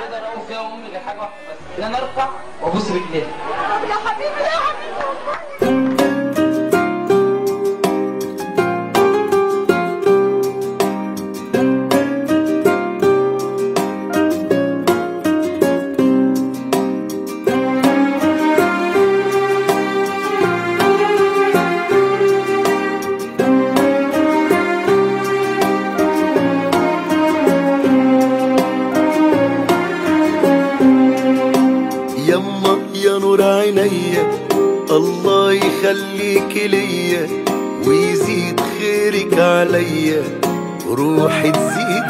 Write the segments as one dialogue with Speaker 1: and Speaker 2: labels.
Speaker 1: اقدر اقول فيها امي غير حاجه واحده بس ان انا ارفع وابوس رجليها
Speaker 2: يا حبيبي يا حبيبي
Speaker 3: يما يا نور عينيا الله يخليك ليا ويزيد خيرك عليا روحي تزيد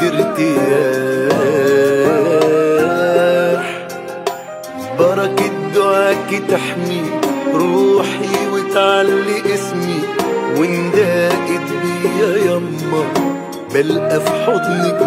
Speaker 3: ارتياح بركة دعاك تحمي روحي وتعلي اسمي ونداقت بيا يما بلقى في حضنك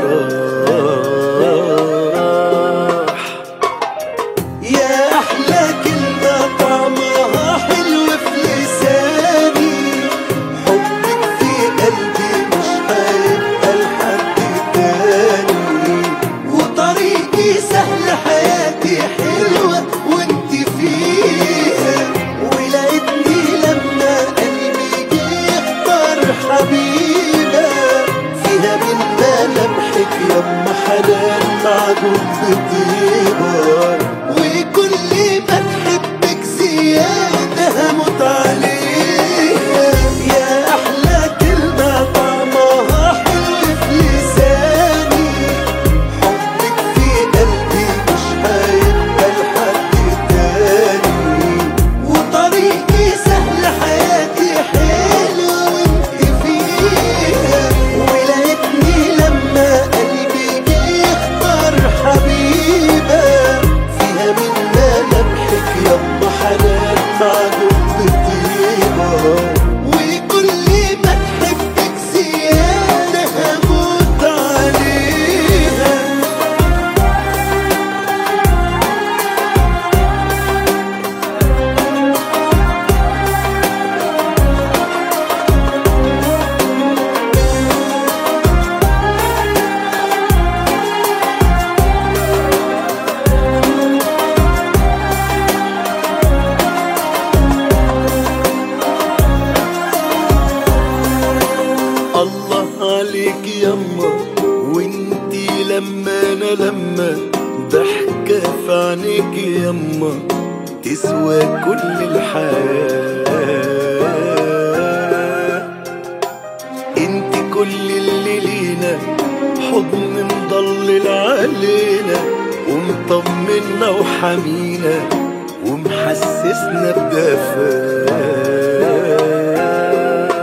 Speaker 3: براح يا احلى كلمه طعمها حلو في لساني حبك في قلبي مش هيبقى لحد تاني وطريقي سهل حياتي حلوه وانت فيها ولقيتني لما قلبي جه يختار حبيبه فيها من ملامحك يما حنان معجون بطيبه وكل ما تحبك زياده هموت عليها يا احلى كلمه طعمها حلو في لساني حبك في قلبي مش هيبقى لحد تاني وطريقي سهل حياتي حلوة وانت فيها ولقيتني لما قلبي جه يختار حبيبة فيها من ملامحك يما حنان معجون بطيبة وكل ما تحبك زيادة هموت عليها الله عليك يما وانتي لما انا لما ضحكة في عينيك يما تسوى كل الحياة انت كل اللي لينا حضن مضلل علينا ومطمنا وحمينا ومحسسنا بدفاء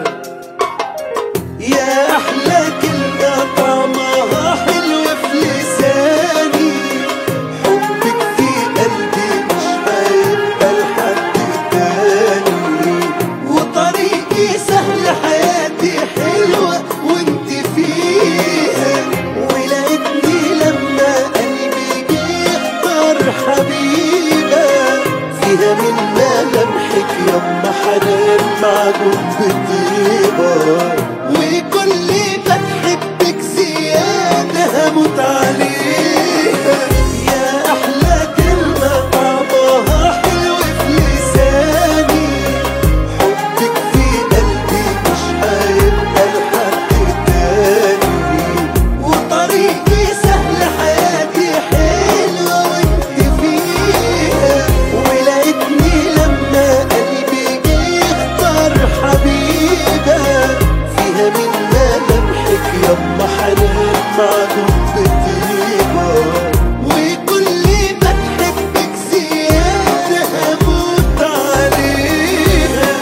Speaker 3: يا احلى كلمه طعمها حلو في لساني حبك في قلبي مش هيبقى لحد تاني وطريقي سهل حياتي حلوه وانت فيها ولقيتني لما قلبي جه يختار حبيبه فيها من ملامحك يما حنان معجون بطيبه وكل ما تحبك زياده هموت عليها يا احلى كلمه طعمها حلو في لساني حبك في قلبي مش هيبقى لحد تاني وطريقي سهل حياتي حلوة وانت فيها ولقيتني لما قلبي جه يختار حبيبة فيها من ملامحك يما حنان معجون بطيبة وكل ما تحبك زيادة هموت عليها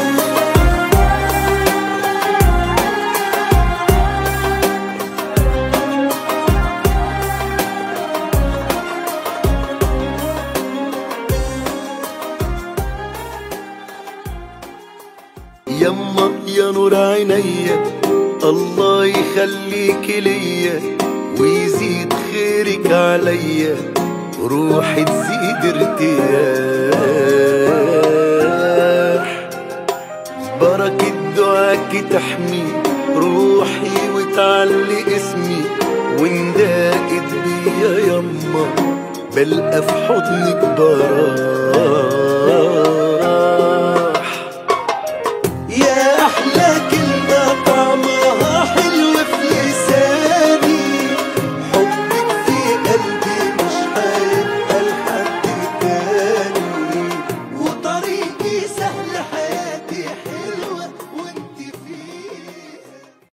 Speaker 3: يما يا نور عينيا الله يخليك ليا ويزيد خيرك عليا روحي تزيد ارتياح بركة دعاك تحمي روحي وتعلي اسمي ونداقت بيا يا يما بلقى في حضنك براح